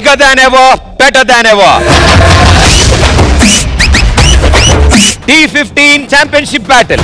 Bigger than ever better than ever Dhee fifteen championship battle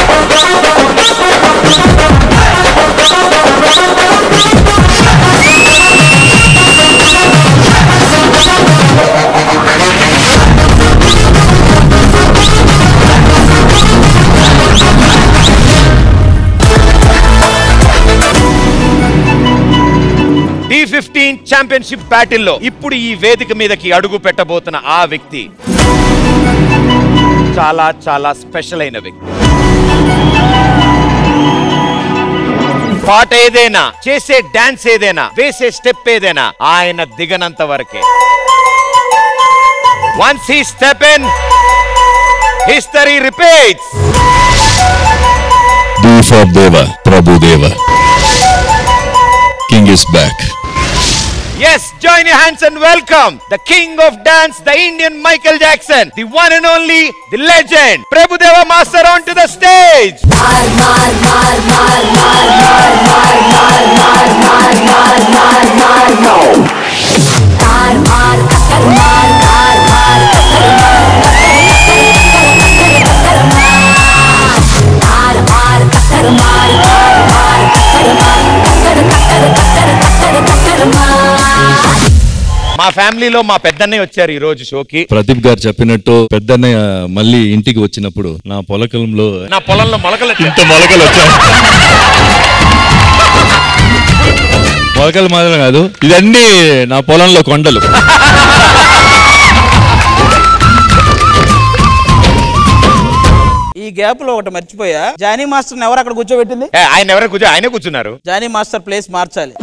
Dhee fifteen championship బ్యాటిల్లో ఇప్పుడు ఈ వేదిక మీదకి అడుగు పెట్టబోతున్న ఆ వ్యక్తి చాలా చాలా స్పెషల్ అయిన వ్యక్తి పాట ఏదైనా చేసే డాన్స్ ఏదైనా వేసే స్టెప్ ఏదైనా ఆయన దిగనంత వరకే once he step in history repeats D for Deva, Prabhu Deva. King is back. Yes, join your hands and welcome the king of dance, the Indian Michael Jackson, the one and only, the legend, Prabhudeva Master onto the stage. మా ఫ్యామిలీలో మా పెద్దన్నయ్య వచ్చారు ఈ రోజు షోకి ప్రదీప్ గారు చెప్పినట్టు పెద్దన్నయ్య మళ్ళీ ఇంటికి వచ్చినప్పుడు నా పొలకలంలో నా పొలంలో మొలకలు ఇంత మొలకలు వచ్చాయి మొలకలు మాత్రం కాదు ఇదన్నీ నా పొలంలో కొండలు ఈ గ్యాప్ లో ఒకటి మర్చిపోయా జానీ మాస్టర్ ఎవరు అక్కడ కూర్చోబెట్టింది ఏ, ఆయన ఎవరు కూర్చో ఆయనే కూర్చున్నారు జానీ మాస్టర్ ప్లేస్ మార్చాలి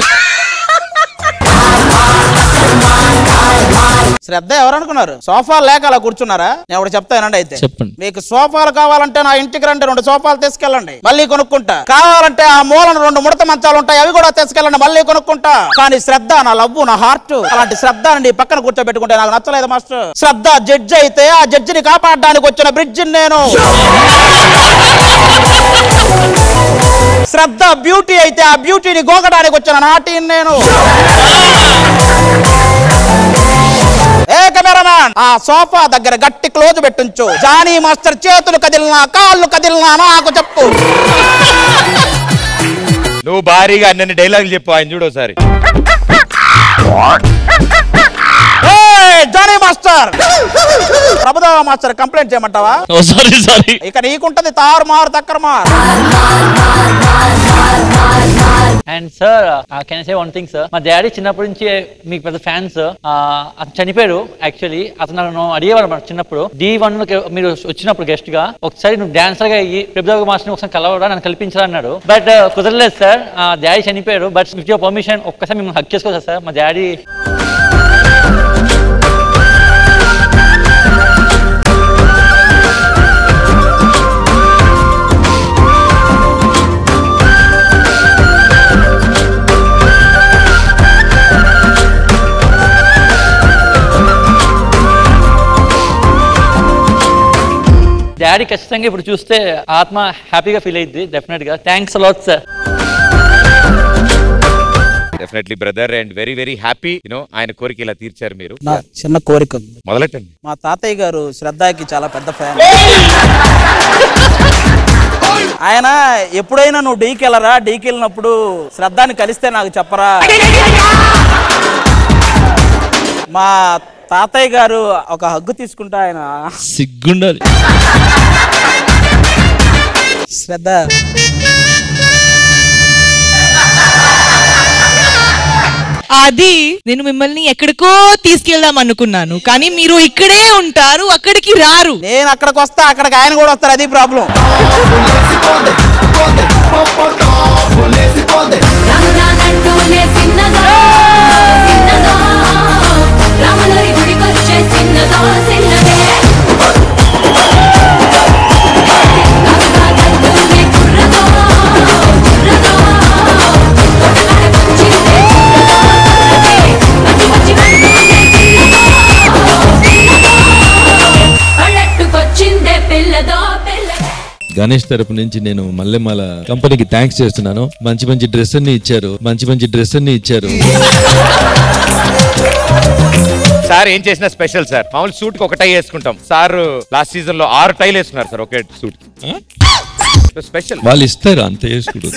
శ్రద్ధ ఎవరు అనుకున్నారు సోఫా లేక అలా కూర్చున్నారా నేను ఒకటి చెప్తానండి అయితే చెప్పండి. మీకు సోఫాలు కావాలంటే నా ఇంటికి రండి రెండు సోఫాలు తీసుకెళ్ళండి మళ్ళీ కొనుక్కుంటా కావాలంటే ఆ మూలన రెండు ముడత మంచాలు ఉంటాయి అవి కూడా తీసుకెళ్ళండి మళ్ళీ కొనుక్కుంటా కానీ శ్రద్ధ నా లవ్వు నా హార్ట్ అలాంటి శ్రద్ధ నీ పక్కన కూర్చోబెట్టుకుంటే నాకు నచ్చలేదు మాస్టర్ శ్రద్ధ జడ్జి అయితే ఆ జడ్జిని కాపాడడానికి వచ్చిన బ్రిడ్జ్ నేను శ్రద్ధ బ్యూటీ అయితే ఆ బ్యూటీని గోకడానికి వచ్చిన నాటి నేను ఏ కెమెరామ్యాన్ ఆ సోఫా దగ్గర గట్టి క్లోజ్ పెట్టుంచు జానీ మాస్టర్ చేతులు కదిలినా కాళ్ళు కదిలినా నాకు చెప్పు నువ్వు భారీగా అన్ని డైలాగులు చెప్పు ఆయన చూడు ఒకసారి ఏయ్, Jani master Prabhudeva master complaint చేయమంటావా సారీ సారీ ఇక నీకుంటది తారు మారు తక్కర మారు and sir can say one thing sir మా డాడీ చిన్నప్పటి నుంచి మీకు పెద్ద ఫ్యాన్స్ అతను చనిపోయాడు యాక్చువల్లీ అతను నన్ను అడిగేవాడు అన్నమాట చిన్నప్పుడు డి వన్ మీరు వచ్చినప్పుడు గెస్ట్ గా ఒకసారి నువ్వు డాన్సర్ గా అయ్యి ప్రభుదేవ మాస్టర్ ఒకసారి కలవడా నన్ను కల్పించాలా అన్నాడు బట్ కుదరలేదు సార్ డాడీ చనిపోయాడు బట్ విత్ యువర్ పర్మిషన్ ఒక్కసారి మిమ్మల్ని హక్ చేసుకోవచ్చు సార్ మా డాడీ డాడీ ఖచ్చితంగా ఇప్పుడు చూస్తే ఆత్మ హ్యాపీగా ఫీల్ అయ్యింది డెఫినెట్ గా thanks a lot sir definitely brother and very very happy you know ఆయన కోరిక ఇలా తీర్చారు మీరు నా చిన్న కోరిక ఉంది. మొదలెట్టండి మా తాతయ్య గారు శ్రద్ధకి చాలా పెద్ద ఫ్యాన్ ఆయన ఎప్పుడైనా నువ్వు డీకి వెళ్ళరా డీకి వెళ్ళినప్పుడు శ్రద్ధాని కలిస్తే నాకు చెప్పరా మా తాతయ్య గారు ఒక హగ్గు తీసుకుంటా ఆయన సిగ్గుండాలి శ్రద్ధ అది నేను మిమ్మల్ని ఎక్కడికో తీసుకెళ్దాం అనుకున్నాను కానీ మీరు ఇక్కడే ఉంటారు అక్కడికి రారు నేను అక్కడికి వస్తా అక్కడికి ఆయన కూడా వస్తారు అది ప్రాబ్లం రాముడానంటూనే చిన్నదో చిన్నదో రాములరి గుడికొచ్చే చిన్నదో చిన్నదే కాకుతానంటూనే కుర్రదో కుర్రదో కొట్టలాడకొచ్చిందే కుర్రదో కుర్రదే వచ్చి వచ్చి కంటూనే చిన్నదో పల్లెట్టుకొచ్చిందే పిల్లదో పిల్లదో గణేష్ తరపు నుంచి నేను మల్లెమాల కంపెనీకి థ్యాంక్స్ చేస్తున్నాను మంచి మంచి డ్రెస్ అన్ని ఇచ్చారు మంచి మంచి డ్రెస్ అన్ని ఇచ్చారు ఈసారి ఏం చేసినా స్పెషల్ సార్ మామూలు సూట్ కి ఒక టై వేసుకుంటాం సార్ లాస్ట్ సీజన్ లో ఆరు టైలు వేసుకున్నారు సార్ ఒకే సూట్ స్పెషల్ వాళ్ళు ఇస్తారు అంత వేసుకుంటారు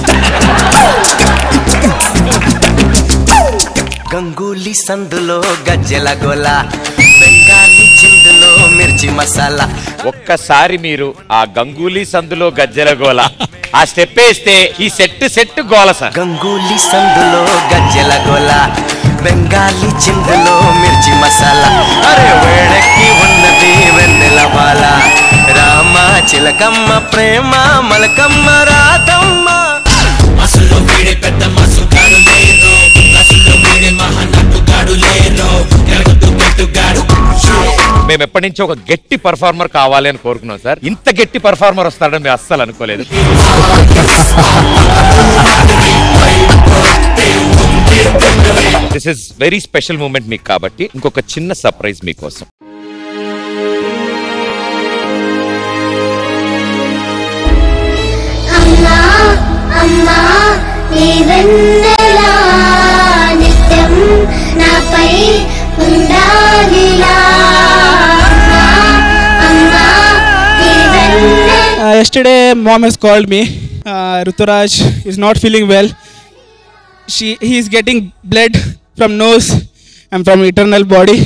గంగూలీ సందులో గజ్జెల గోల బెంగాలీ చిందులో మిర్చి మసాలా ఒక్కసారి మీరు ఆ గంగూలీ సందులో గజ్జెల గోల ఆ స్టెప్ వేస్తే ఈ సెట్ సెట్ గోల సార్ గంగూలీ సందులో గజ్జెల గోల బెంగాలీ చిందులో మిర్చి మసాలా అరే వేడెక్కి ఉన్నది వెన్నెల బాల రామ చిలకమ్మ ప్రేమ మలకమ్మ రాధమ్మ మసుల్లో వీడే పెద్ద మసుగాడు లేరు అసలు వీడే మహానటుగాడు లేరు ఎరగొద్దు పెట్టుగాడు మేము ఎప్పటి నుంచి ఒక గట్టి పర్ఫార్మర్ కావాలి అని కోరుకున్నాం సార్ ఇంత గట్టి పర్ఫార్మర్ వస్తాడని మేము అస్సలు అనుకోలేదు this is very special moment మీకు కాబట్టి ఇంకొక చిన్న సర్ప్రైజ్ మీకోసం అమ్మా అమ్మా నీ వెన్నెలా నిత్యం నాపై ఉండాలిలా అమ్మా అమ్మా నీ వెన్నెల Uh, yesterday, mom has called me. Uh, Ruturaj is not feeling well. She he is getting blood from nose and from internal body.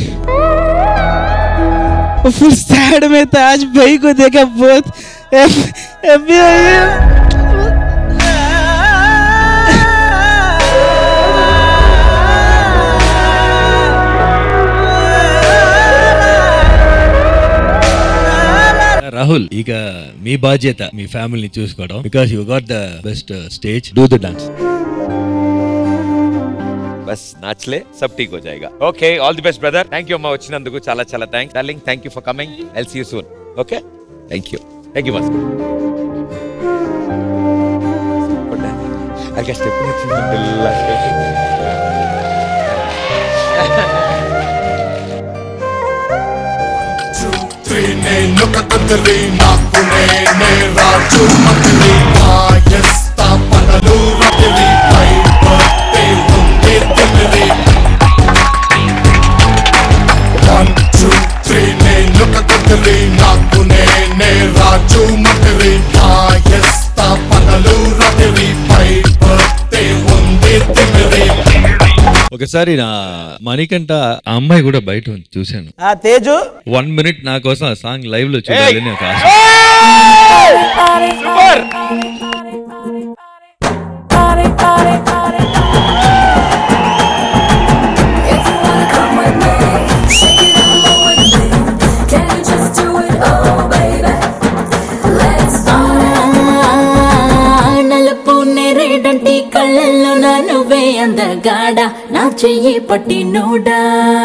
Full sad में था आज भाई को देखा बहुत हैप्पी हो गया రాహుల్ ఇక మీ బాధ్యత మీ ఫ్యామిలీని చూసుకోవడం because you got the best stage do the dance బస్ నాచ్లే సబ్ ఠీక్ హో జాయేగా okay all the best brother thank you అమ్మా వచ్చినందుకు చాలా చాలా thanks darling thank you for coming ఎల్ see you soon okay thank you thank you much అక్కడ స్టెప్ నేనొక కదిలి నాకు నేనే రాజు మంత్రి మాయస్తా పగలు రాత్రి పై పట్టే ఉంది తిమిరి వన్ టూ త్రీ నేనొక కదిలి నాకు నేనే రాజు మంత్రి మాయస్తా పగలు రాత్రి పై పట్టే ఉంది తిమిరి ఒకసారి నా మణికంట ఆ అమ్మాయి కూడా బయట ఉంది చూశాను ఆ తేజు వన్ మినిట్ నా కోసం ఆ సాంగ్ లైవ్ లో చూడాలని ఒక ఆశ super If you wanna come with me, shake it all over with me. Can you just do it, oh baby? Let's నలుపు నేరేడంటి కళ్ళల్లో నా నువ్వే అందగాడ నా చెయ్యి పట్టి నూడా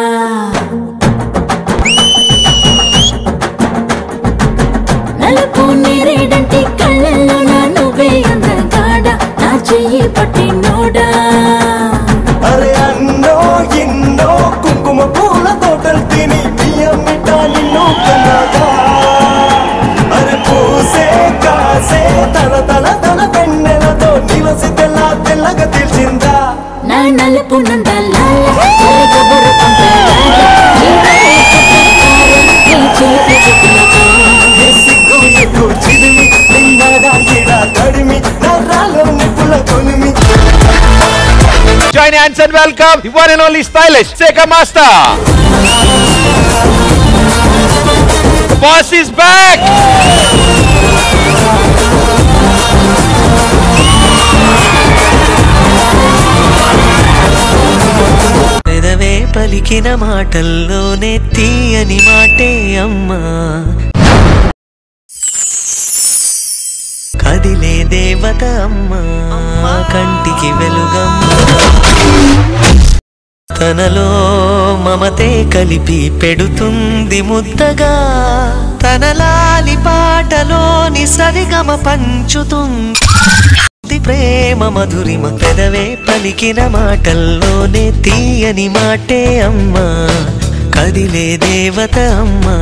నలుపు నేరేడంటి కళ్ళల్లో నా నువ్వే అందగాడ నా చెయ్యి పట్టి నూడా అరే అన్నో ఎన్నో కుంకుమ పూల తోటలు తిని బియ్యమిట నిన్ను కన్నగా అరే పూసే కాసే తన తన తన పెన్నెలతో నిలసి తెల్ల తెల్లగా తెలిసిందా నా నలుపు నందలాల జరగబురు పంపలాల నీవే చుట్టాల నీ చేతి చుట్టులతో ఏ సిగ్గు ఎక్కువ చిదిమి నిన్నగా ఇడ తడిమి నరాలో నిప్పుల కొలిమి Join hands and welcome the one and only stylish Seka Master. The boss is back. పెదవే పలికిన మాటల్లోనే తీయని మాటే అమ్మా కదిలే దేవత అమ్మా కంటికి వెలుగమ్మా తనలో మమతే కలిపి పెడుతుంది ముద్దగా తనలాలి పాటలోని సరిగమ పంచుతుంది ప్రేమ మధురిమ పెదవే పలికిన మాటల్లోనే తీయని మాటే అమ్మా కదిలే దేవత అమ్మా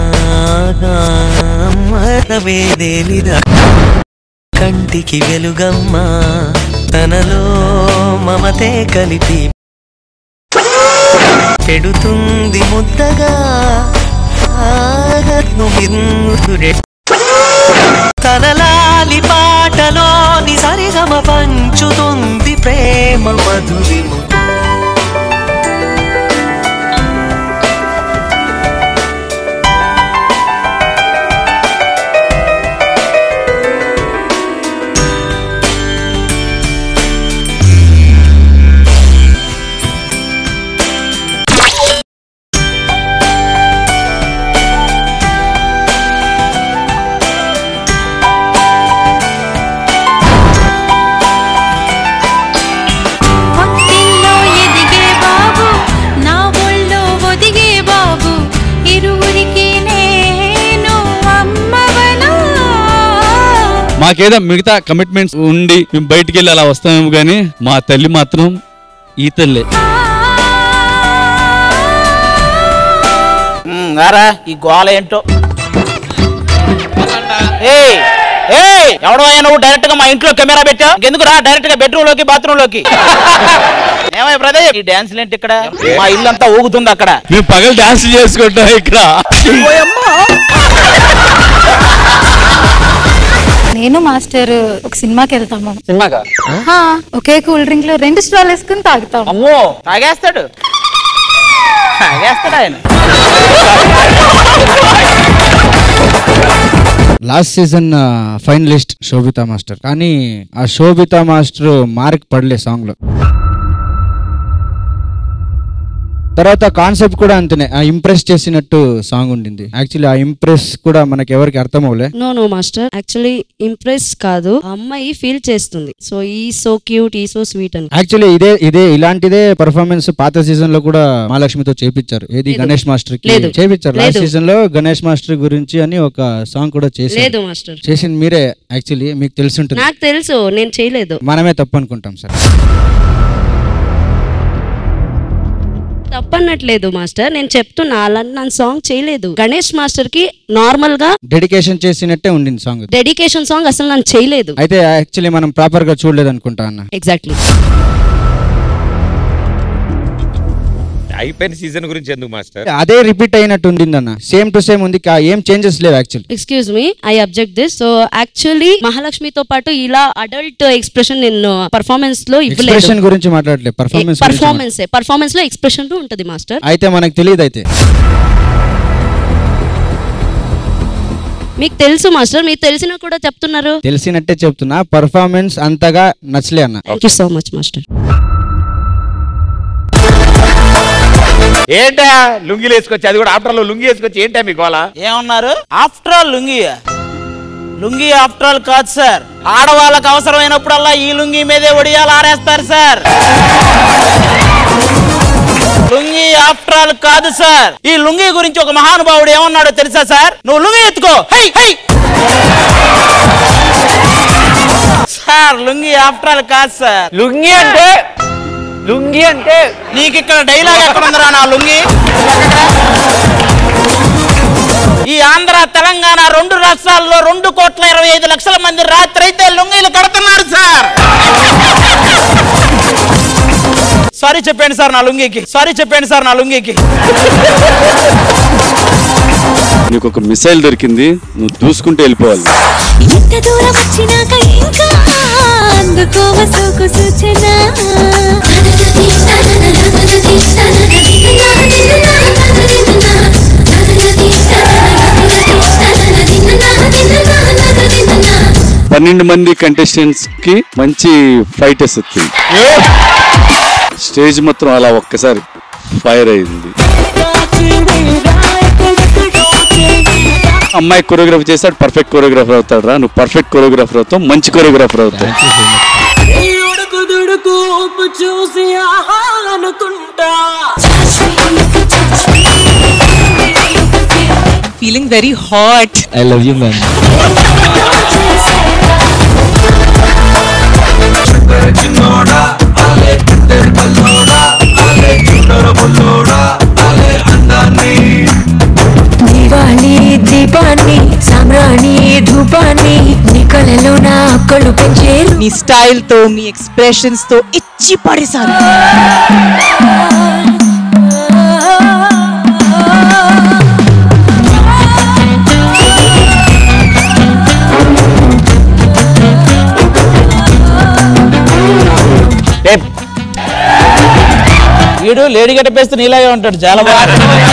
అమ్మవేదేలిదా కంటికి వెలుగమ్మా తనలో మమతే కలిపి పెడుతుంది ముద్దగా ఆగను విందురే తనలాలి పాటలోని సరిగమ పంచుతుంది ప్రేమ మధురిము భక్తిలో ఎదిగే బాబు నా ఒళ్ళో ఒదిగే బాబు ఇరువురికి నేను అమ్మవనా మాకేదో మిగతా కమిట్మెంట్స్ ఉండి మేము బయటికి వెళ్ళి అలా వస్తామేమో కానీ మా తల్లి మాత్రం ఈ తల్లే ఉమ్, రారా ఈ గోల ఏంటో ఏయ్ ఏయ్ ఎవడో అయినా నువ్వు డైరెక్ట్ గా మా ఇంట్లో కెమెరా పెట్టా ఎందుకు రా డైరెక్ట్ గా బెడ్రూమ్ లోకి బాత్రూమ్ లోకి ఏమై బ్రదర్ ఈ డాన్స్ ఏంటి ఇక్కడ మా ఇల్లు అంతా ఊగుతుంది అక్కడ మేము పగలు డాన్స్ చేసుకుంటాం ఇక్కడ నేను మాస్టర్ ఒక సినిమాకి వెళ్తాము సినిమాగా హా, ఒకే కూల్ డ్రింక్ లో రెండు స్ట్రాల్ వేసుకుని తాగుతాం అమ్మో తాగేస్తాడు తాగేస్తాడు ఆయన last season finalist Shobhita master కానీ ఆ శోభితా మాస్టర్ మార్క్ పడలే సాంగ్ లో తర్వాత కాన్సెప్ట్ కూడా అంతనే ఆ ఇంప్రెస్ చేసినట్టు సాంగ్ ఉండింది యాక్చువల్లీ ఆ ఇంప్రెస్ కూడా మనకి ఎవరికి అర్థం అవ్వలే no no master actually impress కాదు ఆ అమ్మాయి ఫీల్ చేస్తుంది సో ఈ సో క్యూట్ ఈ సో స్వీట్ అని యాక్చువల్లీ ఇదే ఇదే ఇలాంటిదే పర్ఫార్మెన్స్ పాత సీజన్ లో కూడా మహాలక్ష్మితో చేపించారు ఏది లేదు. గణేష్ మాస్టర్ కి లేదు. చేపించారు లాస్ట్ లేదు. సీజన్ లో గణేష్ మాస్టర్ గురించి అని ఒక సాంగ్ కూడా చేశారు లేదు మాస్టర్ చేసింది మీరే యాక్చువల్లీ మీకు తెలిసి ఉంటుంది నాకు తెలుసు నేను చేయలేదు మనమే తప్పు అనుకుంటాం సార్ తప్పన్నట్లేదు మాస్టర్ నేను చెప్తున్నా అలాంటి నా సాంగ్ చేయలేదు గణేష్ మాస్టర్ కి నార్మల్ గా డెడికేషన్ చేసినట్టే ఉండింది సాంగ్ డెడికేషన్ సాంగ్ అసలు నన్ను చేయలేదు అయితే యాక్చువల్లీ మనం ప్రాపర్ గా చూడలేదు అనుకుంటా అన్న ఎగ్జాక్ట్లీ అయిపోయిన సీజన్ గురించి ఎందుకు మాస్టర్ అదే రిపీట్ అయినట్టు ఉండింది అన్న సేమ్ టు సేమ్ ఉంది కా- ఏం చేంజెస్ లేవు actually excuse me I object this so actually మహాలక్ష్మితో పాటు ఇలా అడల్ట్ ఎక్స్ప్రెషన్ నేను పర్ఫార్మెన్స్ లో ఇవ్వలేదు ఎక్స్ప్రెషన్ గురించి మాట్లాడలేదు పర్ఫార్మెన్స్ పర్ఫార్మెన్స్ పర్ఫార్మెన్స్ లో ఎక్స్ప్రెషన్ ఉంటది మాస్టర్ అయితే మనకు తెలియదు అయితే మీకు తెలుసు మాస్టర్ మీకు తెలిసినా కూడా చెప్తున్నారు తెలిసినట్టే చెప్తున్నా పర్ఫార్మెన్స్ అంతగా నచ్చలే అన్న thank you so much master ఏంటా లుంగిలు వేసుకొచ్చి అది కూడా ఆఫ్టర్ లో లుంగి వేసుకొచ్చి ఏంటా మీ గోళ ఏమన్నారు after all lungi lungi after all కాదు సార్ ఆడవాళ్ళకి అవసరమైనప్పుడల్లా ఈ లుంగి మీదే ఒడియాలు ఆరేస్తారు సార్ లుంగి ఆఫ్టర్ ఆల్ కాదు సార్ ఈ లుంగి గురించి ఒక మహానుభావుడు ఏమన్నాడో తెలుసా సార్ నువ్వు లుంగి ఎత్తుకో high high sir lungi after all కాదు సార్ లుంగి అంటే లుంగి అంటే నీకు ఇక్కడ డైలాగ్ ఎక్కడ ఉందిరా నా లుంగి ఈ ఆంధ్ర తెలంగాణ రెండు రాష్ట్రాల్లో రెండు కోట్ల ఇరవై ఐదు లక్షల మంది రాత్రి అయితే లుంగీలు కడుతున్నారు సార్ సారీ చెప్పండి సార్ నా లుంగికి సారీ చెప్పండి సార్ నా లుంగికి నీకు ఒక మిసైల్ దొరికింది నువ్వు దూసుకుంటూ వెళ్ళిపోవాలి ఎంత దూరం వచ్చినాక ఇంకా అందుకోవ సోకు సూచన పన్నెండు మంది కంటెస్టెంట్స్ కి మంచి ఫైట్ వస్తుంది స్టేజ్ మొత్తం అలా ఒక్కసారి ఫైర్ అయింది అమ్మాయి కొరియోగ్రఫీ చేస్తాడు పర్ఫెక్ట్ కొరియోగ్రాఫర్ అవుతాడు రా నువ్వు పర్ఫెక్ట్ కొరియోగ్రాఫర్ అవుతావు మంచి కొరియోగ్రాఫర్ అవుతావు ఉడుకు ఊపు చూసి ఆహా అనుకుంటా feeling very hot. I love you, ma'am. Diwali దీపాన్ని సామ్రాణి ధూపాన్ని నీ కళలో నా కళ్ళు పెంచేరు మీ స్టైల్ తో మీ ఎక్స్ప్రెషన్స్ తో ఇచ్చి పడేశారు వీడు లేడీ గట్టపేస్తే నీలాగే ఉంటాడు చాలా బాగా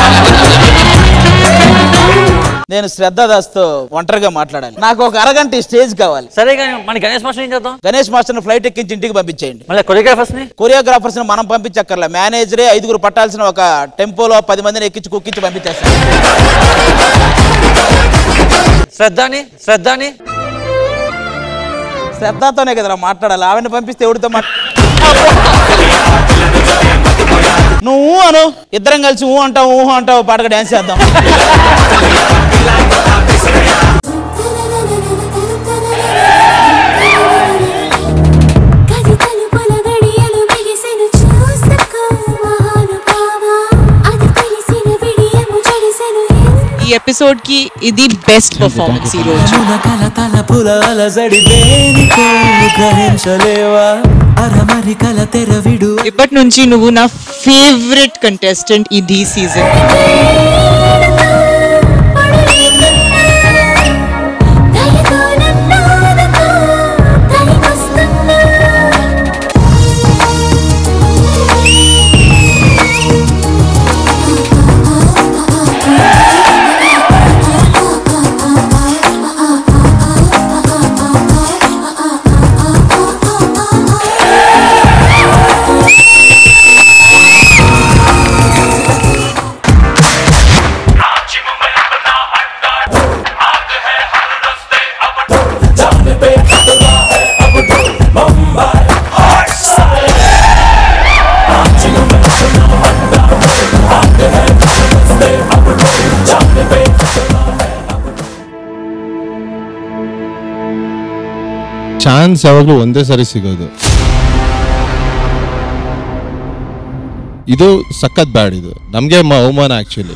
నేను శ్రద్ధ దాస్తో ఒంటరిగా మాట్లాడాలి నాకు ఒక అరగంట ఈ స్టేజ్ కావాలి సరే కానీ మన గణేష్ మాస్టర్ ఏం చేద్దాం గణేష్ మాస్టర్ ఫ్లైట్ ఎక్కించి ఇంటికి పంపించేయండి మళ్ళీ కొరియోగ్రాఫర్స్ ని కొరియోగ్రాఫర్స్ ని మనం పంపించక్కర్లే మేనేజరే ఐదుగురు పట్టాల్సిన ఒక టెంపోలో పది మందిని ఎక్కించి కుక్కించి పంపించేస్తాం శ్రద్ధాని శ్రద్ధాని శ్రద్ధతోనే కదరా మాట్లాడాలి ఆవిడని పంపిస్తే ఎవరితో మాట్లా నువ్వు అను ఇద్దరం కలిసి ఊ అంటావు ఊహ అంటావు పాటగా డాన్స్ చేద్దాం గది తలుపుల గడియలు బిగిసెను చూసుకో మహానుభావా అది తెలిసిన విడియము జడిసెను ఈ ఎపిసోడ్ కి ఇది బెస్ట్ పర్ఫార్మెన్స్ ఈ రోజు కల తలపుల అలజడి దేనికో గ్రహించలేవా అరమరి కల తెరవిడు ఇప్పటి నుంచి నువ్వు నా ఫేవరెట్ కంటెస్టెంట్ ఇది సీజన్ దయతో నన్ను ఆదుకో దయకొస్తున్నా ಚಾನ್ಸ್ ಯಾವಾಗಲೂ ಒಂದೇ ಸರಿ ಸಿಗೋದು ಇದು ಸಖತ್ ಬ್ಯಾಡ್ ಇದು ನಮಗೆ ಅವಮಾನ ಆಕ್ಚುಲಿ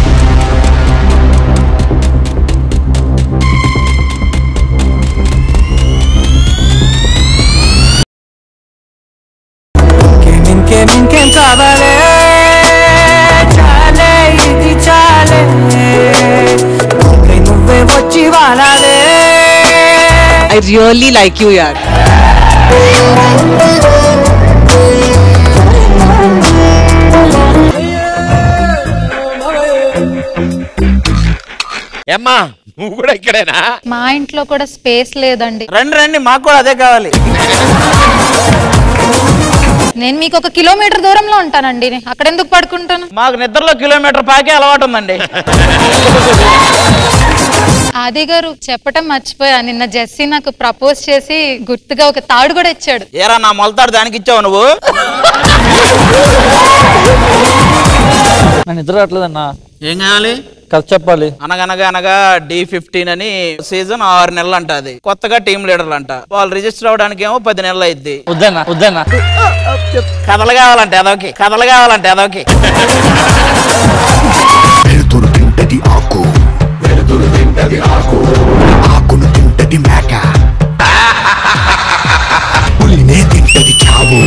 ఇంకేం ఇంకేం కావాలే చాలే ఇది చాలే ఇంకై నువ్వే వచ్చి వాడాలే ఐ రియల్లీ లైక్ యూ యార్ ఏమ్మా నువ్వు కూడా ఇక్కడేనా మా ఇంట్లో కూడా స్పేస్ లేదండి రండి రండి మాకు కూడా అదే కావాలి నేను మీకు ఒక కిలోమీటర్ దూరంలో ఉంటానండి అక్కడ ఎందుకు పడుకుంటాను మాకు నిద్రలో కిలోమీటర్ పాకే అలవాటు ఉందండి ఆది గారు చెప్పటం మర్చిపోయా నిన్న జెస్సీ నాకు ప్రపోజ్ చేసి గుర్తుగా ఒక తాడు కూడా ఇచ్చాడు ఏరా నా మొలతాడు దానికి ఇచ్చావు నువ్వు నా నిద్ర రావట్లేదన్నా ఏం కావాలి ఖర్చు చెప్పాలి అనగనగా అనగా డి ఫిఫ్టీన్ అని సీజన్ ఆరు నెలలు అంట అది కొత్తగా టీం లీడర్లు అంట వాళ్ళు రిజిస్టర్ అవడానికి ఏమో పది నెలలు అయింది వద్దన్నా వద్దన్నా కథలు కావాలంటే అదొకే కథలు కావాలంటే అదొకే వెలుతురు తింటది ఆకు వెలుతురు తింటది ఆకు ఆకును తింటది మేక పులినే తింటది చావు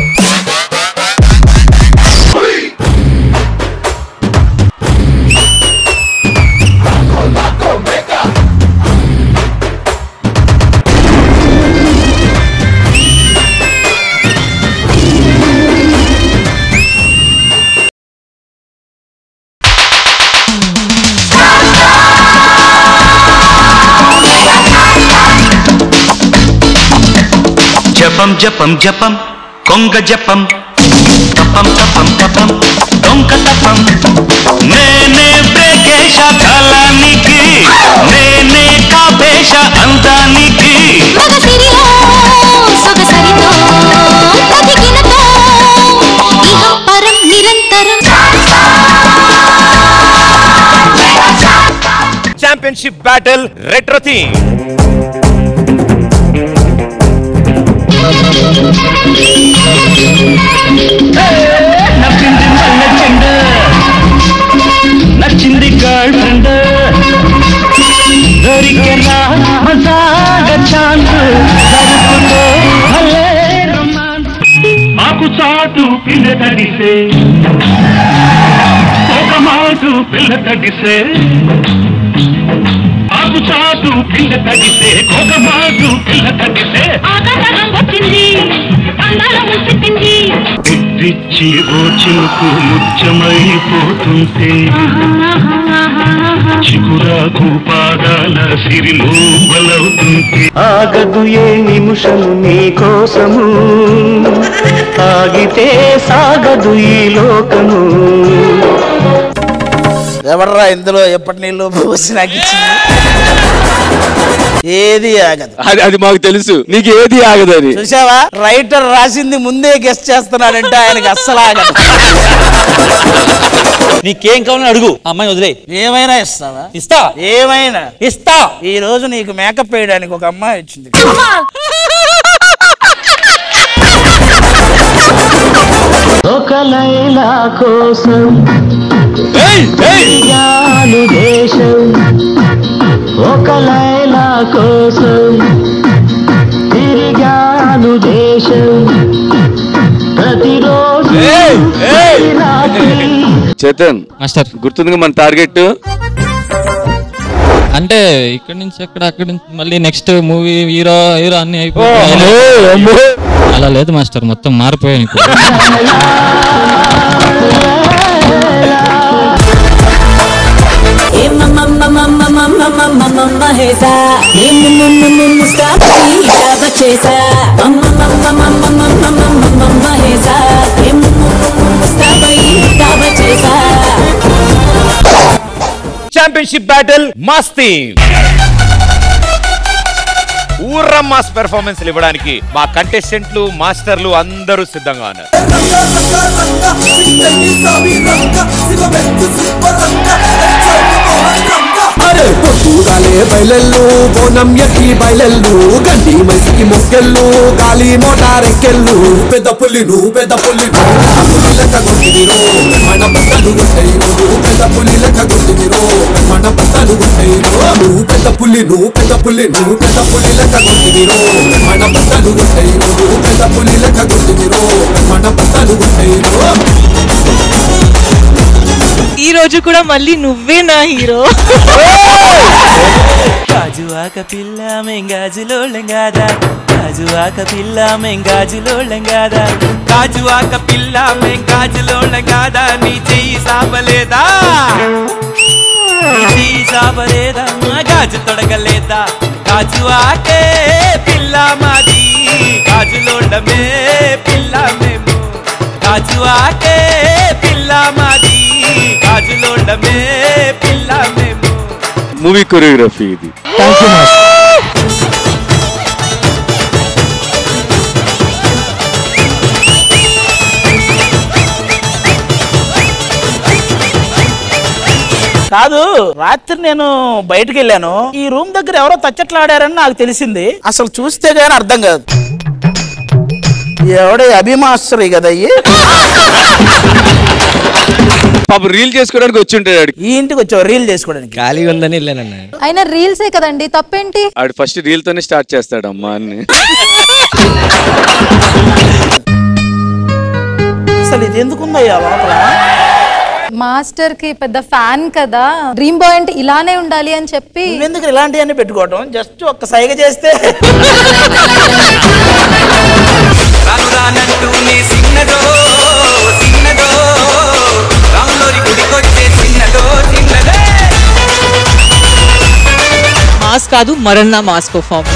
జపం జపం జపం కొంగ జపం తపం తపం తపం దొంగ తపం నేనే బ్రేకేశ కాలానికి నేనే కాపేశ అందానికి మగసిరిలో సొగసరితో బతికినతో ఇహం పరం నిరంతరం ఛాంపియన్షిప్ బ్యాటిల్ రెట్రో థీమ్ నచ్చింది మల్లె చెండు నచ్చింది గర్ల్ ఫ్రెండ్ దొరికెనా మజాగ ఛాన్స్ జరుపుకో భలే రొమాన్స్ ఆకు చాటు పిల్ల తడిసే ఒక మాటు పిల్ల తడిసే ఆకు చాటు పిల్ల తడిసే ఒక మాటు పిల్ల తడిసే ఆకాశం వచ్చింది మందారము చుట్టింది బుద్ధిచ్చి ఓచినుకు ముత్యమైపోతుంటే చిగురాకు పాదాల సిరిలో బలవుతుంటే ఆగదు ఏ నిమిషము నీ కోసము ఆగితే సాగదు ఈ లోకము ఎవడరా ఇందులో ఎప్పటి నీళ్ళు పోసి నాకు ఇచ్చింది ఏది ఆగదు అది అది మాకు తెలుసు నీకు ఏది ఆగదని చూసావా రైటర్ రాసింది ముందే గెస్ట్ చేస్తున్నాడంటే ఆయనకి అస్సలు ఆగదు నీకేం కావాలని అడుగు ఆ అమ్మాయిని వదిలే ఏమైనా ఇస్తావా ఇస్తా ఏమైనా ఇస్తా ఈ రోజు నీకు మేకప్ వేయడానికి ఒక అమ్మాయి వచ్చింది ఒక లైలా కోసం తిరిగాను దేశం ఒక లైలా కోసం తిరిగాను దేశం ప్రతిరోజు ప్రతి రాత్రి చేతన్ మాస్టర్ గుర్తుంది మన టార్గెట్ అంటే ఇక్కడ నుంచి అక్కడ అక్కడ నుంచి మళ్ళీ నెక్స్ట్ మూవీ హీరో హీరో అన్ని ఓ, అమ్మో. అలా లేదు మాస్టర్ మొత్తం మారిపోయాను ఇప్పుడు మహేసా చేసా మహేసా చేసా ఛాంపియన్షిప్ బ్యాటిల్ మస్తీ ఊర్ర మాస్ పెర్ఫార్మెన్స్ ఇవ్వడానికి మా కంటెస్టెంట్లు మాస్టర్లు అందరూ సిద్ధంగా ఉన్నారు అరే పొద్దుగాలే బయలెల్లు బోనం ఎక్కి బయలెల్లు గండి మైసికి మొక్కెళ్ళు గాలి మోటార్ ఎక్కెళ్ళు పెద్ద పుల్లి నువ్వు పెద్ద పుల్లి పులి లెక్క కొట్టిదిరో మన బట్టలు గుట్టయిరు పెద్ద పులి లెక్క కొట్టిదిరో మన బట్టలు గుట్టయిరు నువ్వు పెద్ద పుల్లి నువ్వు పెద్ద పుల్లి నువ్వు పెద్ద పులి లెక్క కొట్టిదిరో మన బట్టలు గుట్టయిరు పెద్ద పులి లెక్క కొట్టిదిరో మన బట్టలు గుట్టయిరు ఈ రోజు కూడా మళ్ళీ నువ్వే నా హీరో గాజువాక పిల్ల మెంగాజులోళ్ళం కాదా గాజువాక పిల్ల మెంగాజులోళ్ళం కాదా గాజువాక పిల్ల మెంగాజులోళ్ళం కాదా నీ చెయ్యి సాపలేదా నీ చెయ్యి సాపలేదా మా గాజు తొడగలేదా గాజువాకే పిల్ల మాది గాజులోళ్ళమే పిల్ల మేము గాజువాకే పిల్ల మాది గాజులోళ్ళమే పిల్ల మేము మూవీ కొరియోగ్రఫీ ఇది కాదు రాత్రి నేను బయటికి వెళ్ళాను ఈ రూమ్ దగ్గర ఎవరో తచ్చట్లాడారని నాకు తెలిసింది అసలు చూస్తే గానీ అర్థం కాదు ఎవడే అభిమాస్టరీ కదా అయ్యి పాప రీల్ చేసుకోవడానికి వచ్చి ఉంటాడు ఆడికి ఈ ఇంటికి వచ్చావు రీల్ చేసుకోవడానికి ఖాళీగా ఉందని వెళ్ళానన్న అయినా రీల్సే కదండి తప్పేంటి ఆడు ఫస్ట్ రీల్ తోనే స్టార్ట్ చేస్తాడు అమ్మా అన్ని అసలు ఇది ఎందుకుందయ్యా లోపల మాస్టర్ కి పెద్ద ఫ్యాన్ కదా డ్రీమ్ బాయ్ అంటే ఇలానే ఉండాలి అని చెప్పి ఎందుకు ఇలాంటివన్నీ పెట్టుకోవటం జస్ట్ ఒక్క సైగ చేస్తే రాను రానంటూ నీ సిన్నదో సిన్నదో రాములోరి గుడికొచ్చే చిన్నదో చిన్నదే మాస్ కాదు మరన్నా మాస్ పర్ఫార్మ్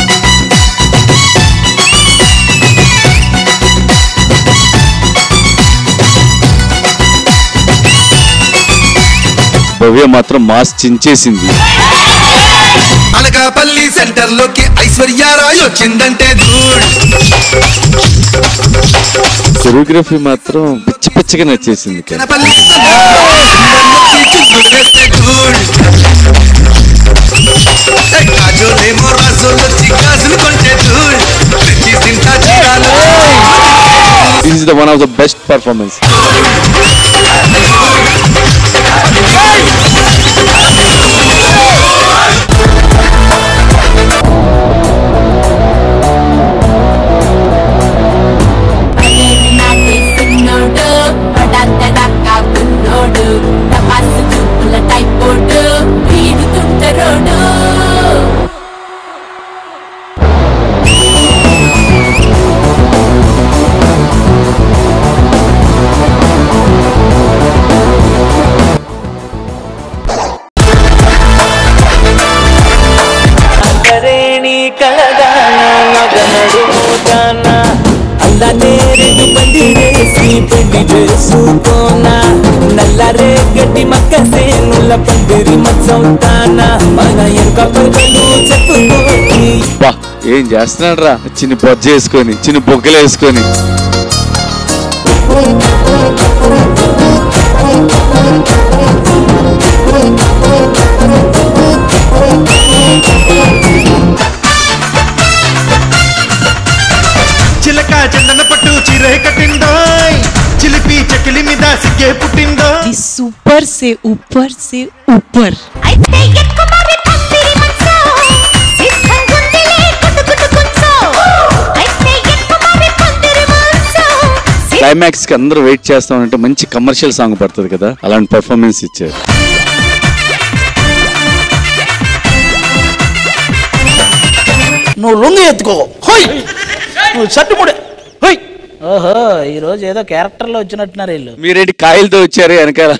భవ్య మాత్రం మాస్ చించేసింది అనకాపల్లి సెంటర్ లోకి ఐశ్వర్యారాయ్ వచ్చిందంటే ధూళ్ కొరియోగ్రఫీ మాత్రం పిచ్చి పిచ్చిగా నచ్చేసింది కదా. కనపల్లి సెంటర్ చుట్టూ వేస్తే ధూళ్ ఏ కాజోలేమో రాజోలు వచ్చి గాజులు కొంటే ధూళ్ తెచ్చి తింటా చీరాలు this is the one of the best performance నాటేసిన్నోడు పడాతడాకాకున్నోడు టపాసు చూపుల టైపోడు వీడుతుంటరోడు చేసుకోనా నల్లరే గడ్డి మక్క సేనుల పందిరి మచ్చవుతానా మన ఎంక కొడుకులు చెప్పుకోని బా ఏం చేస్తున్నాడు రా చిన్న బొజ్జ వేసుకొని చిన్న బొగ్గలు వేసుకొని చిలక చందన పట్టు చిరే కట్టిందోయ్ చిలిపి చకిలి మీద సిగ్గే పుట్టిందో सुपर से ऊपर से ऊपर క్లైమాక్స్ కి అందరూ వెయిట్ చేస్తామంటే మంచి కమర్షియల్ సాంగ్ పడుతుంది కదా అలాంటి పర్ఫార్మెన్స్ ఇచ్చారు నువ్వు లుంగి ఎత్తుకో హోయ్ నువ్వు చట్టుముడే హోయ్ ఓహో ఈ రోజు ఏదో క్యారెక్టర్ లో వచ్చినట్టున్నారు వీళ్ళు మీరేంటి కాయలతో వచ్చారు వెనకాల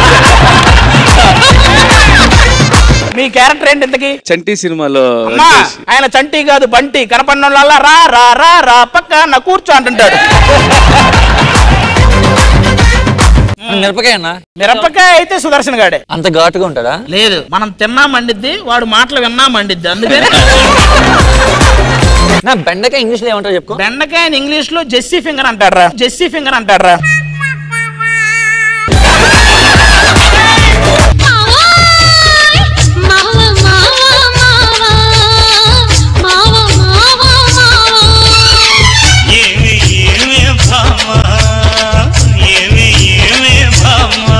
మీ క్యారెక్టర్ ఏంటి ఇంతకి చంటి సినిమాలో అమ్మా ఆయన చంటి కాదు బంటి కనపడిన రా రా రా రా పక్క నా కూర్చో అంటుంటాడు మిరపకాయ అన్న మిరపకాయ అయితే సుదర్శన్ గాడే అంత ఘాటుగా ఉంటాడా లేదు మనం తిన్నా మండిద్ది వాడు మాటలు విన్నా మండిద్ది అందుకని నా బెండకాయ ఇంగ్లీష్ లో ఏమంటారు చెప్పుకో బెండకాయ ఇంగ్లీష్ లో జెస్సీ ఫింగర్ అంటారా జెస్సీ ఫింగర్ అంటారా ఏమి ఏమి భామా ఏమి ఏమి భామా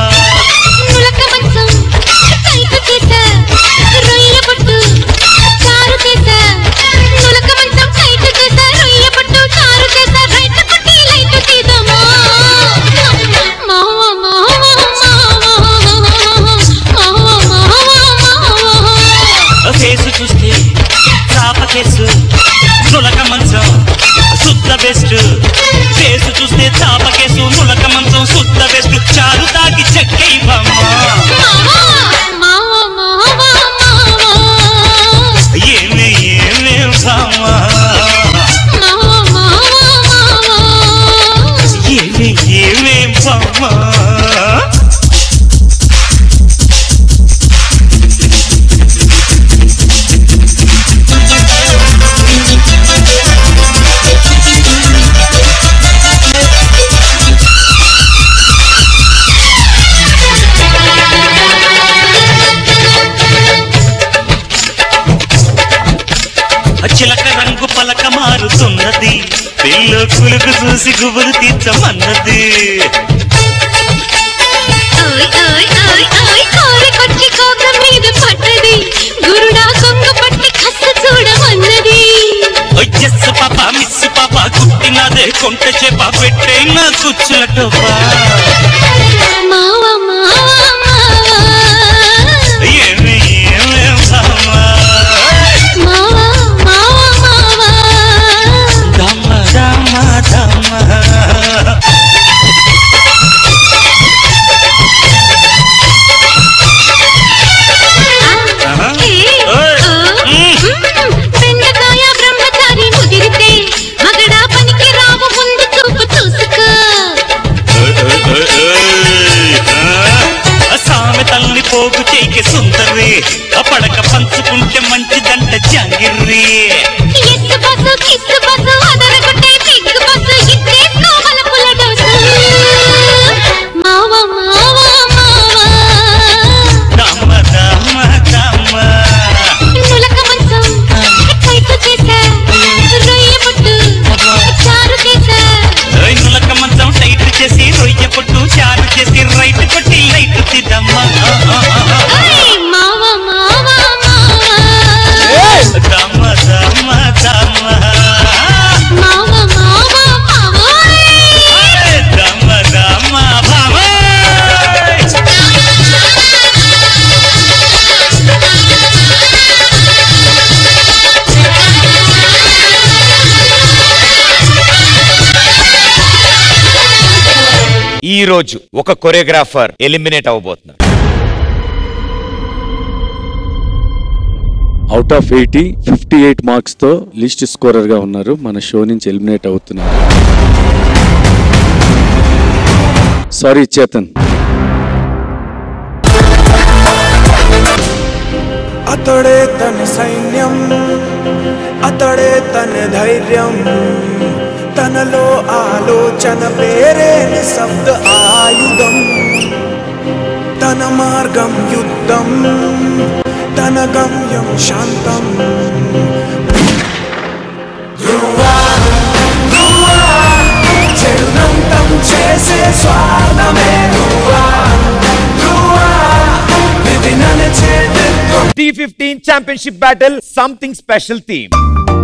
కేసు చూస్తే చాప కేసు నులక మంచం శుద్ధ బెస్ట్ కేసు చూస్తే చాప కేసు నులక మంచం శుద్ధ బెస్ట్ చారు తాకి చెక్కై ఏమి ఏమి భామా ఏమి ఏమి భామా చిలక రంగు పలక మారుతున్నది పిల్ల కులుకు చూసి గుబులు తీర్చమన్నది వచ్చేస్సు పాప మిస్సు పాప కుట్టినదే కొంట చేప పెట్టే నా కుచ్చుల టోపా ఏమి ఏమి భామా దమ దమ దమ సామె తల్లి పోగు చేయికి సుందరి ఆ పడక పంచుకుంటే మంచిదంట జాంగిర్రి దమ దమ దమ ఓయ్ నులక మంచం టైట్ చేసి రొయ్య పొట్టు చారు చేసి రైట్ కొట్టి లైట్ తిద్దమ్మా దమ దమ దమ దమ దమ భామ ఈ రోజు ఒక కొరియోగ్రాఫర్ ఎలిమినేట్ అవ్వబోతున్నారు out of eighty fifty eight marks తో లిస్ట్ స్కోరర్ గా ఉన్నారు మన షో నుంచి ఎలిమినేట్ అవుతున్నారు సారీ చేతన్ అతడే తన సైన్యం అతడే తన ధైర్యం తనలో ఆలోచన పేరే నిశబ్ద ఆయుధం తన మార్గం యుద్ధం తన గమ్యం శాంతం ధ్రువా, ధ్రువా, చెడునంతం చేసే స్వార్థమే ధ్రువా, ధ్రువా, విధి నడిచేది T15 Championship Battle Something Special Theme.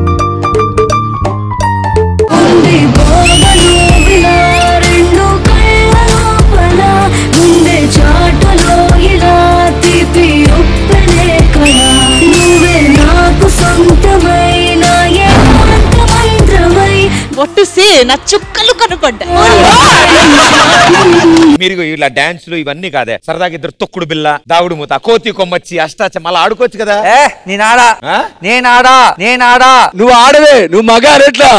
ఉంది బోధలు విలా రెండు కళ్ళ లోపల గుండె చాటులో ఇలా తీపి ఉప్పెనే కళ నువ్వే నాకు సొంతమైన ఏకాంత మంత్రమై వాట్ టు సే నా చుక్కలు కనపడ్డా మీరు ఇగో ఇలా డాన్స్లు ఇవన్నీ కాదే సరదాగా ఇద్దరు తొక్కుడు బిల్ల దాగుడు మూత కోతి కొమ్మచ్చి అష్టాచ మళ్ళీ ఆడుకోవచ్చు కదా నేనాడా నేనాడా నేనాడా నువ్వు ఆడవే నువ్వు మగ ఎట్లా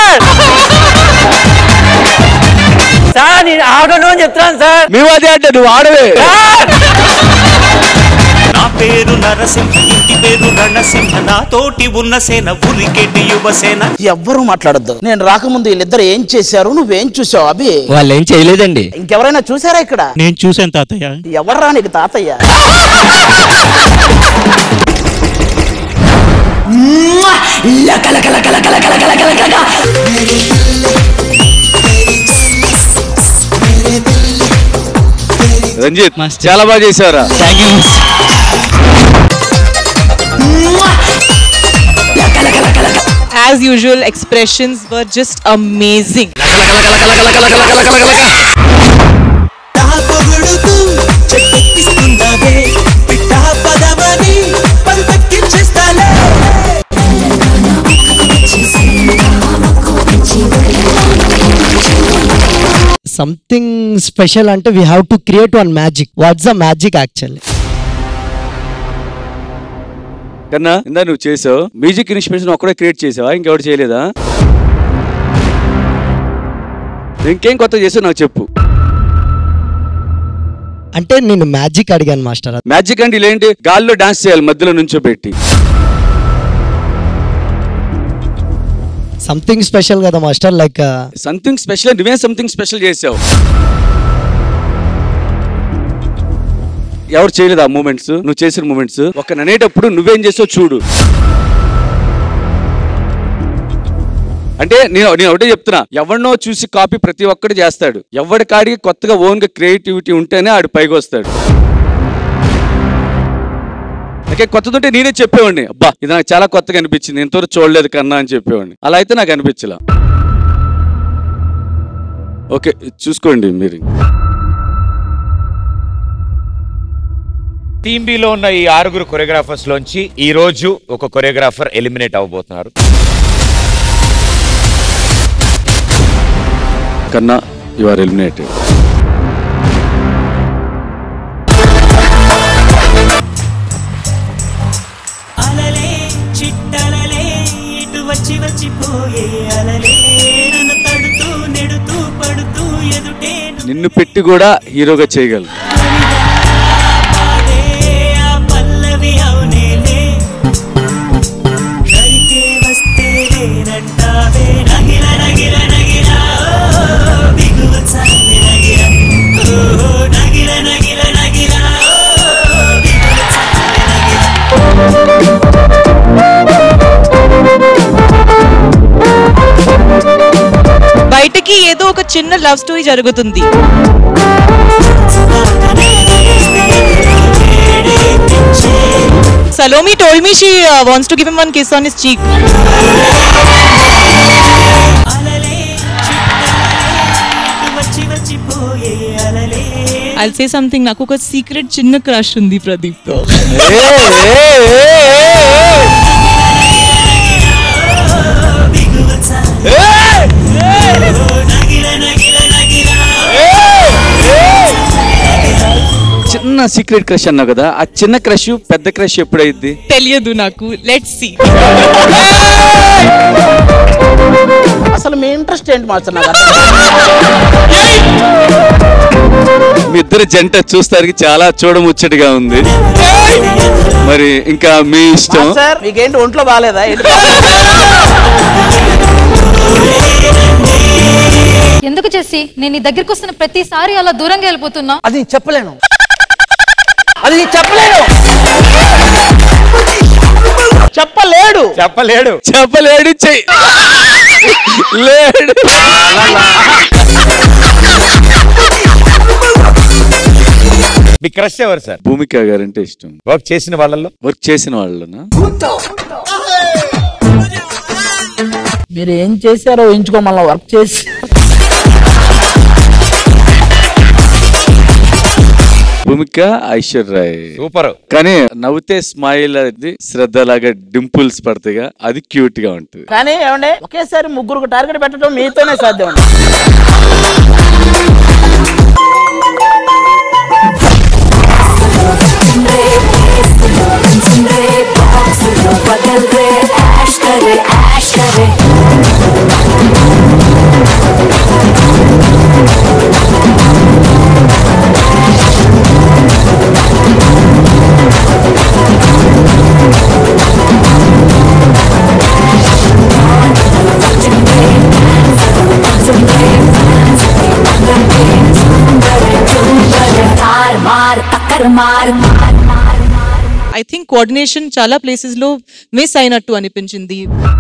సార్ నేను ఆడను అని చెప్తాను సార్ మేము అదే అంటే నువ్వు ఆడవే నా పేరు నరసింహ ఇంటి పేరు రణసింహ నాతోటి ఉన్న సేన ఉరికెట్టి యువసేన ఎవ్వరూ మాట్లాడద్దు నేను రాకముందు వీళ్ళిద్దరు ఏం చేశారు నువ్వేం చూసావు అభి వాళ్ళు ఏం చేయలేదండి ఇంకెవరైనా చూసారా ఇక్కడ నేను చూశాను తాతయ్య ఎవర్రా నీకు తాతయ్య రంజిత్ చాలా బాగా చేశారా As usual, expressions were just amazing. పొగుడుతూ చెప్పిస్తున్నావే పిట్టా పదమని పలుపెక్కించేస్తాలే సంథింగ్ స్పెషల్ అంటే we have to create one magic what's the magic actually కన్నా ఇందా నువ్వు చేసావు మ్యూజిక్ ఇన్స్పిరేషన్ ఒక్కడే క్రియేట్ చేసావా ఇంకెవరు చేయలేదా ఇంకేం కొత్త చేసావు నాకు చెప్పు అంటే నేను మ్యాజిక్ అడిగాను మాస్టర్ మ్యాజిక్ అంటే ఇలాంటి గాల్లో డాన్స్ చేయాలి మధ్యలో నుంచో పెట్టి సంథింగ్ స్పెషల్ కదా మాస్టర్ లైక్ సంథింగ్ స్పెషల్ నువ్వే సంథింగ్ స్పెషల్ చేసావు ఎవరు చేయలేదు ఆ మూమెంట్స్ నువ్వు చేసిన మూమెంట్స్ ఒక ననేటప్పుడు నువ్వేం చేసావు చూడు అంటే నేను నేను ఒకటే చెప్తున్నా ఎవరినో చూసి కాపీ ప్రతి ఒక్కటి చేస్తాడు ఎవరి కాడికి కొత్తగా ఓన్ గా క్రియేటివిటీ ఉంటేనే ఆడు పైకి వస్తాడు ఓకే కొత్తదంటే నేనే చెప్పేవాడిని అబ్బా ఇది నాకు చాలా కొత్తగా అనిపించింది ఇంతవరకు చూడలేదు కన్నా అని చెప్పేవాడిని అలా అయితే నాకు అనిపించలా ఓకే చూసుకోండి మీరు టీమ్ బి లో ఉన్న ఈ ఆరుగురు కొరియోగ్రాఫర్స్ లోంచి ఈ రోజు ఒక కొరియోగ్రాఫర్ ఎలిమినేట్ అవబోతున్నారు కన్నా యు ఆర్ ఎలిమినేటెడ్ అలలే చిట్టలలే ఇటు వచ్చి వచ్చిపోయే అలలే నన్ను తడుతూ నెడుతూ పడుతూ ఎదుటే నిన్ను పెట్టి కూడా హీరోగా చేయగలరు పాడే ఆ పల్లవి అవునేలే దరికే వస్తే లేనంటావే నగిల నగిల నగిల ఓ, దిగువ చాలే నగిల ఓ, నగిల నగిల నగిల ఓ, దిగువ చాలే నగిల బయటకి ఏదో ఒక చిన్న లవ్ స్టోరీ జరుగుతుంది Salome told me she uh, wants to give him one kiss on his cheek. వచ్చి వచ్చిపోయే అలలే I'll say something. నాకు ఒక సీక్రెట్ చిన్న క్రష్ ఉంది ప్రదీప్ తో దిగువ చాలే ఓ, నగిల నగిల నగిల చిన్న చిన్న సీక్రెట్ క్రష్ అన్నావు కదా ఆ చిన్న క్రష్ పెద్ద క్రష్ ఎప్పుడైద్ది తెలియదు నాకు లెట్స్ సి అసలు మీ ఇంట్రెస్ట్ ఏంటి మాస్టర్ నాకు అర్థం మీ ఇద్దరు జంట చూస్తానికి చాలా చూడముచ్చటగా ఉంది మరి ఇంకా మీ ఇష్టం సార్ మీకేంటి ఒంట్లో బాగాలేదా ఏంటి? ఎందుకు చేసి నేను నీ దగ్గరికి వస్తున్న ప్రతిసారి అలా దూరంగా వెళ్ళిపోతున్నా అది చెప్పలేను అది చెప్పలేను చెప్పలేడు చెప్పలేడు చెప్పలేడు చెయ్యి లేడు మీ క్రష్ ఎవరు సార్ భూమిక గారంటే ఇష్టం వర్క్ చేసిన వాళ్ళల్లో వర్క్ చేసిన వాళ్ళనా మీరు ఏం చేశారో ఎంచుకోమల్లా వర్క్ చేసి భూమిక ఐశ్వర్రాయ్ సూపర్ కానీ నవ్వుతే స్మైల్ అది శ్రద్ధ లాగా డింపుల్స్ పడతాయిగా అది క్యూట్ గా ఉంటుంది కానీ ఏమండి ఒకేసారి ముగ్గురికి టార్గెట్ పెట్టడం మీతోనే సాధ్యం అండి बदल रे ऐश करे ऐश करे तार मार टक्कर मार ఐ థింక్ కోఆర్డినేషన్ చాలా ప్లేసెస్ లో మిస్ అయినట్టు అనిపించింది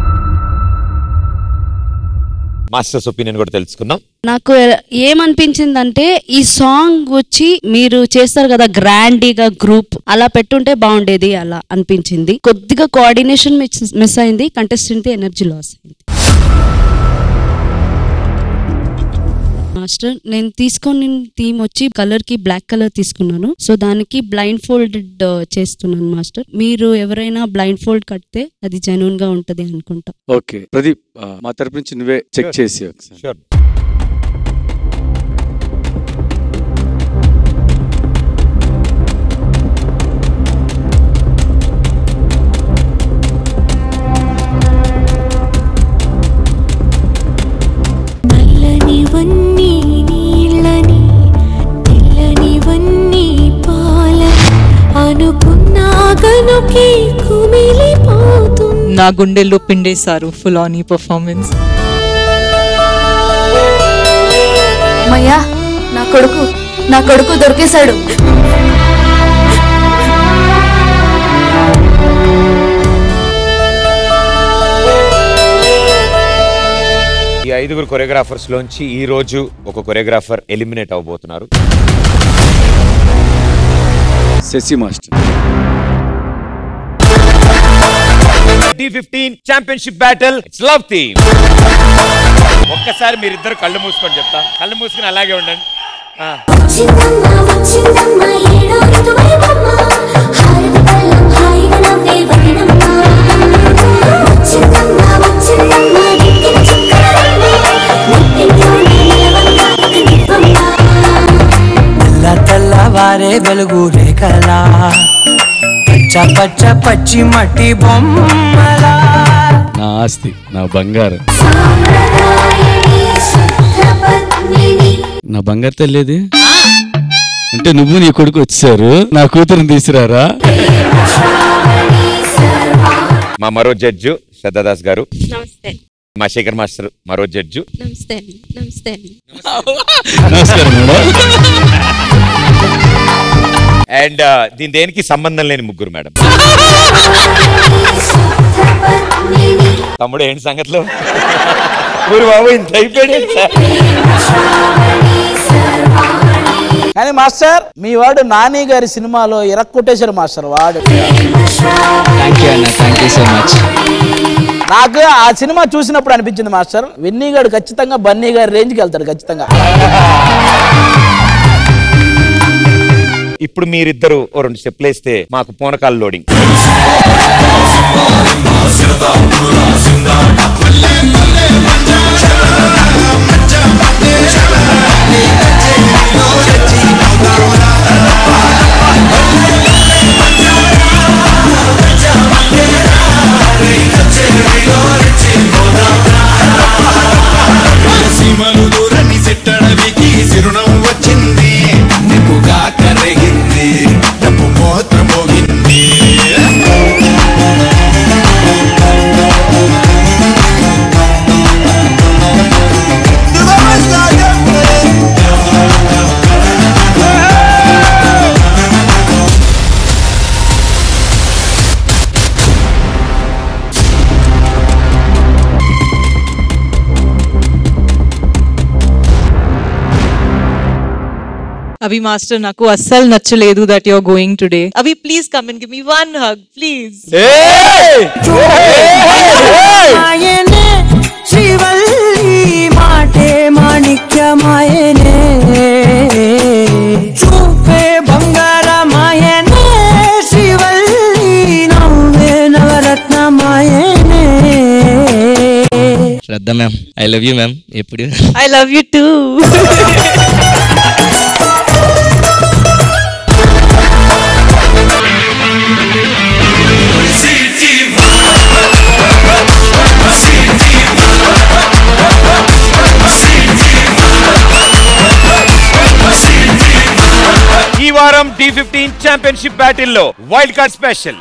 మాస్టర్స్ ఒపీనియన్ కూడా తెలుసుకుందాం నాకు ఏమనిపించిందంటే ఈ సాంగ్ వచ్చి మీరు చేస్తారు కదా గ్రాండీగా గ్రూప్ అలా పెట్టుంటే బాగుండేది అలా అనిపించింది కొద్దిగా కోఆర్డినేషన్ మిస్ అయింది కంటెస్టెంట్ ఎనర్జీ లాస్ అయింది మాస్టర్ నేను తీసుకొని థీమ్ వచ్చి కలర్ కి బ్లాక్ కలర్ తీసుకున్నాను సో దానికి బ్లైండ్ ఫోల్డెడ్ చేస్తున్నాను మాస్టర్ మీరు ఎవరైనా బ్లైండ్ ఫోల్డ్ కడితే అది జెన్యున్ గా ఉంటది అనుకుంటా ఓకే ప్రదీప్ ఆ, మా తరపు నుంచి నువ్వే చెక్ చేసి ఒకసారి నల్లనివన్నీ నీళ్ళని తెల్లనివన్నీ పాలని అనుకున్నా గనుకి కుమిలిపోతు నా గుండెల్లో పిండేశారు ఫుల్ ఆన్ ఈ పర్ఫార్మెన్స్ అమ్మయ్యా నా కొడుకు నా కొడుకు దొరికేశాడు ఈ ఐదుగురు కొరియోగ్రాఫర్స్ లోంచి ఈ రోజు ఒక కొరియోగ్రాఫర్ ఎలిమినేట్ అవబోతున్నారు Shashi master Dhee fifteen championship battle it's love theme ఒక్కసారి మీరిద్దరు కళ్ళు మూసుకొని చెప్తా కళ్ళు మూసుకొని అలాగే ఉండండి ఆ. వచ్చిందమ్మ వచ్చిందమ్మ ఏడో ఋతువైవమ్మ హారతి పళ్ళం హాయిగా నవ్వే వదినమ్మ వచ్చిందమ్మ వచ్చిందమ్మ దిక్కిన చుక్కలమ్మ నెట్టింట్లోనే నిలవంగా ఇక నిప్పమ్మ తెల్ల తెల్లవారే వెలుగు రేఖలా పచ్చ పచ్చ పచ్చి మట్టి బొమ్మలా నా ఆస్తి నా బంగారం నా బంగారు తల్లేది అంటే నువ్వు నీ కొడుకు వచ్చారు నా కూతురుని తీసుకురారా మా మరో జడ్జు శ్రద్ధాదాస్ గారు నమస్తే మా శేఖర్ మాస్టర్ మరో జడ్జు నమస్తే అండి నమస్తే అండి నమస్కారం మేడం అండ్ దీని దేనికి సంబంధం లేని ముగ్గురు మేడం తమ్ముడు ఏంటి సంగతిలో ఊరు బాబు ఇంత అయిపోయాడు ఏంటి సార్ కానీ మాస్టర్ మీ వాడు నాని గారి సినిమాలో ఇరక్కొట్టేశారు మాస్టర్ వాడు థ్యాంక్ యూ అన్న థ్యాంక్ యూ సో మచ్ నాకు ఆ సినిమా చూసినప్పుడు అనిపించింది మాస్టర్ విన్నీ గారు ఖచ్చితంగా బన్నీ గారి రేంజ్కి వెళ్తాడు ఖచ్చితంగా ఇప్పుడు మీరిద్దరు ఓ రెండు స్టెప్లు వేస్తే మాకు పూనకాలు లోడింగ్ అవి మాస్టర్ నాకు అస్సలు నచ్చలేదు దట్ యుర్ గోయింగ్ టుడే అవి please come and give me one hug please మాయనే శ్రీవల్లి మాటే మాణిక్యమాయనే చూపే బంగారమాయనే శ్రీవల్లి నవ్వే నవరత్నమాయనే Shraddha ma'am I love you ma'am ఎప్పుడు ఐ లవ్ యూ టూ ఈ వారం డి ఫిఫ్టీన్ ఛాంపియన్షిప్ బ్యాటిల్ లో వైల్డ్ కార్డ్ స్పెషల్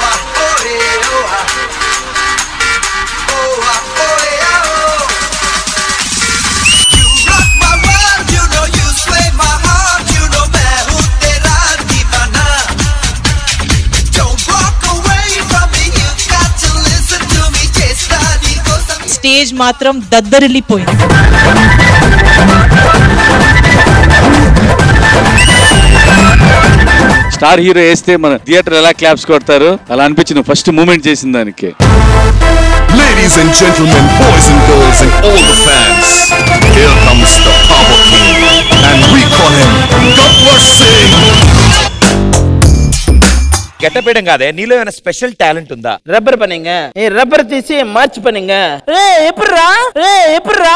స్టేజ్ మాత్రం దద్దరిల్లిపోయింది స్టార్ హీరో వేస్తే మన థియేటర్ ఎలా క్లాప్స్ కొడతారు అలా అనిపించింది ఫస్ట్ మూమెంట్ చేసిన దానికి Ladies and gentlemen, boys and girls, and all the fans, here comes the Power King, and we call him Gabbar Singh. గెట్టపేయడం కాదే నీలో ఏమైనా స్పెషల్ టాలెంట్ ఉందా రబ్బర్ పనింగ ఏ రబ్బర్ తీసి మార్చి పనింగ రే ఎప్పుడురా రే ఎప్పుడురా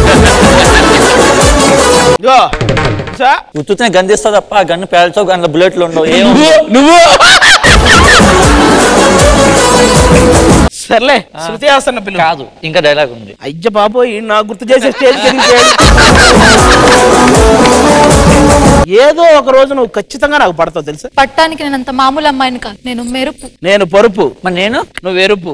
ఇగో సా ఉత్తునే గన్ తీస్తావు తప్ప ఆ గన్ను పేల్చావు గన్ల బుల్లెట్లు ఉండవు ఏం నువ్వు సర్లే శృతి హాసన్ పిల్ల కాదు ఇంకా డైలాగ్ ఉంది అయ్య బాబోయ్ నా గుర్తు చేసే స్టేజ్ ఏదో ఒక రోజు నువ్వు ఖచ్చితంగా నాకు పడతావు తెలుసా పట్టానికి నేను అంత మామూలు అమ్మాయిని కాదు నేను మెరుపు నేను పరుపు మరి నేను నువ్వు ఎరుపు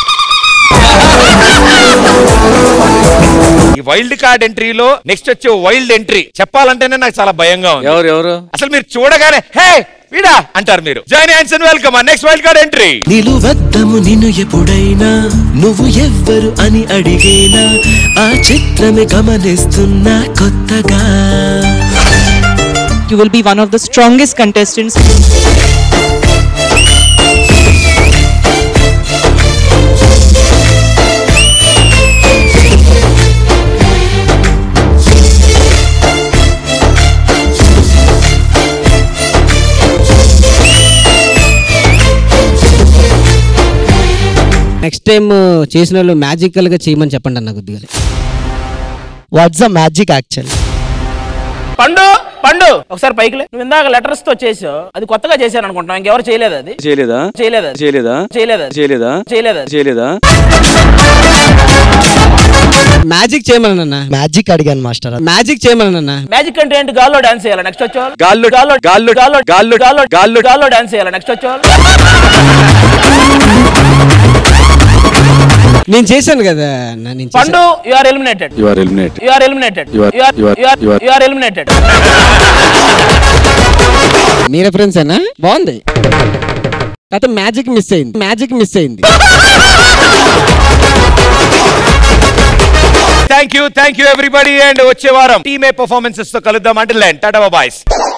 ఈ వైల్డ్ కార్డ్ ఎంట్రీలో నెక్స్ట్ వచ్చే వైల్డ్ ఎంట్రీ చెప్పాలంటేనే నాకు చాలా భయంగా ఉంది ఎవరు ఎవరు అసలు మీరు చూడగానే హే వీడా అంటారు మీరు జాయిన్ హ్యాన్సన్ welcome next wild card entry నిలువద్దము నిన్ను ఎప్పుడైనా నువ్వు ఎవ్వరు అని అడిగేనా ఆ చిత్రమే గమనిస్తున్నా కొత్తగా You will be one of the strongest contestants. Next time చేసిన వాళ్ళు మ్యాజికల్ గా చేయమని చెప్పండి అన్న కొద్దిగా వాట్స్ ద మ్యాజిక్ యాక్చువల్ పండు పండు ఒకసారి పైకి లే. నువ్వు ఇందాక లెటర్స్ తో చేసావు అది కొత్తగా చేశాను అనుకుంటున్నావు ఇంకెవరు చేయలేదు అది చేయలేదా చేయలేదు అది. చేయలేదా చేయలేదు అది. చేయలేదా చేయలేదు అది. చేయలేదా మ్యాజిక్ చేయమని అన్న మ్యాజిక్ అడిగాను మాస్టర్ మ్యాజిక్ చేయమని అన్న మ్యాజిక్ అంటే ఏంటి గాల్లో డాన్స్ చేయాలి నెక్స్ట్ వచ్చేవాళ్ళు గాల్లో గాల్లో గాల్లో గాల్లో గాల్లో గాల్లో గాల్లో గాల్లో డాన్స్ చేయాలి నెక్స్ట్ వచ్చేవాళ్ళు నేను చేశాను కదా అన్న నేను చేశాను. పండు you are eliminated you are eliminate you are eliminated You are- you are you are- you are you are- you are eliminated మీ రెఫరెన్స్ ఏనా బాగుంది అయితే మ్యాజిక్ మిస్ అయింది మ్యాజిక్ మిస్ అయింది thank you thank you everybody and వచ్చే వారం టీమే performances తో కలుద్దాం అంటే టాటా బాయ్స్